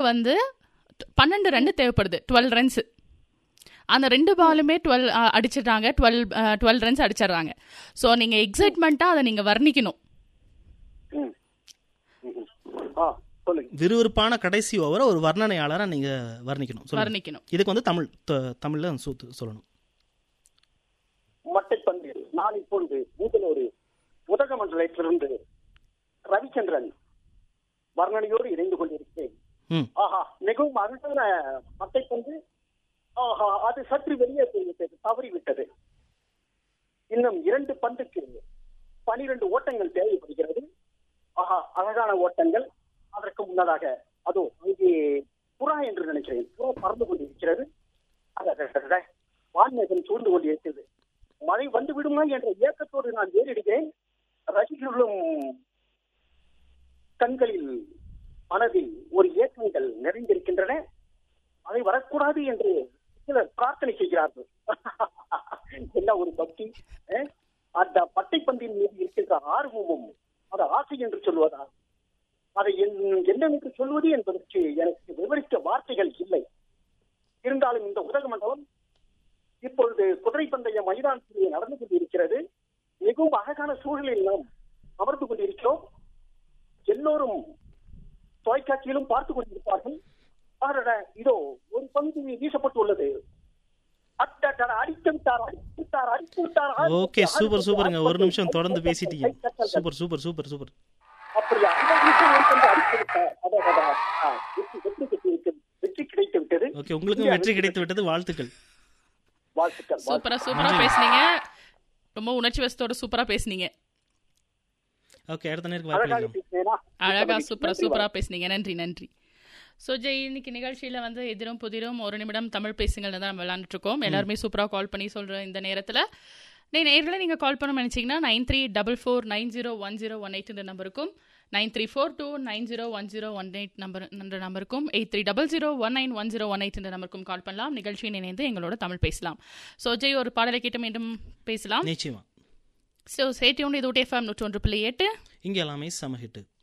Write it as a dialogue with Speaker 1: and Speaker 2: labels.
Speaker 1: வந்து பன்னெண்டு ரன் தேவைப்படுது டுவெல் ரன்ஸ் அந்த ரெண்டு பாலுமே டுவெல் அடிச்சிடுறாங்க டுவெல் டுவெல் ரன்ஸ் அடிச்சிடுறாங்க ஸோ நீங்கள் எக்ஸைட்மெண்ட்டாக அதை நீங்கள் வர்ணிக்கணும்
Speaker 2: ம். ம், ம். ஆ சொல்லுங்க
Speaker 3: விறுவிறுப்பான கடைசி ஓவரை ஒரு வர்ணனையாளரை நீங்க வர்ணிக்கணும் சொல்லுங்க.
Speaker 1: வர்ணிக்கணும்
Speaker 3: இதுக்கு வந்து தமிழ் த- தமிழ்ல சூத்து சொல்லணும்
Speaker 2: மட்டைப்பந்து நான் இப்பொழுது மூதலூர் உதகமண்டலத்திலிருந்து ரவிச்சந்திரன் வர்ணனையோடு இணைந்து கொண்டிருக்கிறேன்
Speaker 3: ம்
Speaker 2: ஆஹா மிகவும் அருமையான மட்டைப்பந்து ஆஹா அது சற்று வெளியே போய்விட்டது தவறிவிட்டது இன்னும் இரண்டு பந்துக்கு பனிரெண்டு ஓட்டங்கள் தேவைப்படுகிறது ஆஹா அழகான ஓட்டங்கள் அதற்கு முன்னதாக அதோ இங்கே புறா என்று நினைக்கிறேன் புறா பறந்து கொண்டிருக்கிறது அடடடடட. வான்மேகம் சூழ்ந்து கொண்டிருக்கிறது மழை வந்து விடுமா என்ற ஏக்கத்தோடு நான் ஏறிடுகிறேன் ரசிகர்களும் கண்களில் மனதில் ஒரு ஏக்கங்கள் நிறைந்திருக்கின்றன அதை வரக்கூடாது என்று சிலர் பிரார்த்தனை செய்கிறார்கள் என்ன ஒரு பக்தி அஹ்? அந்த பட்டைப்பந்தின் மீது இருக்கின்ற ஆர்வமும் அது ஆசை என்று சொல்வதா அதை என்- என்னவென்று சொல்வது என்பதற்கு எனக்கு விவரிக்க வார்த்தைகள் இல்லை இருந்தாலும் இந்த உதகமண்டலம் இப்பொழுது குதிரை பந்தய மைதானத்தில் நடந்து கொண்டிருக்கிறது மிகவும் அழகான சூழலில் நாம் அமர்ந்து கொண்டிருக்கிறோம் எல்லோரும் தொலைக்காட்சியிலும் பார்த்துக் கொண்டிருப்பார்கள் ஆறட, இதோ ஒரு பந்து வீசப்பட்டுள்ளது அட்டடட, அடித்து விட்டார் அடித்து விட்டார் அடித்து விட்டார்
Speaker 3: ஓகே சூப்பர் சூப்பருங்க ஒரு நிமிஷம் தொடர்ந்து
Speaker 2: கை
Speaker 3: பேசிட்டீங்க
Speaker 2: தட்டல்கள்.
Speaker 3: சூப்பர் சூப்பர் சூப்பர் சூப்பர்
Speaker 2: அப்படியா இந்த வீசம் ஒரு பந்து அடித்து விட்டார் அடடட. ஆ, வெற்றி வெற்றி பெற்று விட்டது. வெற்றி கிடைத்து விட்டது
Speaker 3: ஓகே உங்களுக்கும் வெற்றி கிடைத்து விட்டது வாழ்த்துக்கள்
Speaker 2: வாழ்த்துக்கள் வாழ்த்துக்கள்.
Speaker 1: சூப்பரா சூப்பரா பேசுனீங்க ரொம்ப உணர்ச்சி வசத்தோட சூப்பரா பேசுனீங்க
Speaker 3: ஓகே அடுத்த நேருக்கு
Speaker 2: அழகாக
Speaker 3: வாய்ப்பு
Speaker 2: பேசினேனா?
Speaker 1: அழகா சூப்பரா
Speaker 2: நன்றி,
Speaker 1: சூப்பரா பேசுனீங்க நன்றி நன்றி ஸோ ஜெய் இன்னைக்கு நிகழ்ச்சியில வந்து எதிரும் புதிரும் ஒரு நிமிடம் தமிழ் பேசுங்கள்னு தான் நம்ம விளையாண்டுட்டு இருக்கோம் எல்லாருமே சூப்பரா கால் பண்ணி சொல்ற இந்த நேரத்துல நீ நேரில் நீங்கள் கால் பண்ண நினைச்சீங்கன்னா nine three double four nine zero one zero one eight இந்த நம்பருக்கும் nine three four two nine zero one zero one eight number என்ற நம்பருக்கும் eight three double zero one nine one zero one eight இந்த நம்பருக்கும் கால் பண்ணலாம் நிகழ்ச்சியில் இணைந்து எங்களோட தமிழ் பேசலாம் ஸோ ஜெய் ஒரு பாடலை கேட்டு மீண்டும் பேசலாம்
Speaker 3: நிச்சயமா
Speaker 1: ஸோ சேட்டியோண்டு இது ஊட்டி எஃப்எம் நூற்றி ஒன்று புள்ளி எட்டு
Speaker 3: இங்க எல்லாமே சம ஹிட்டு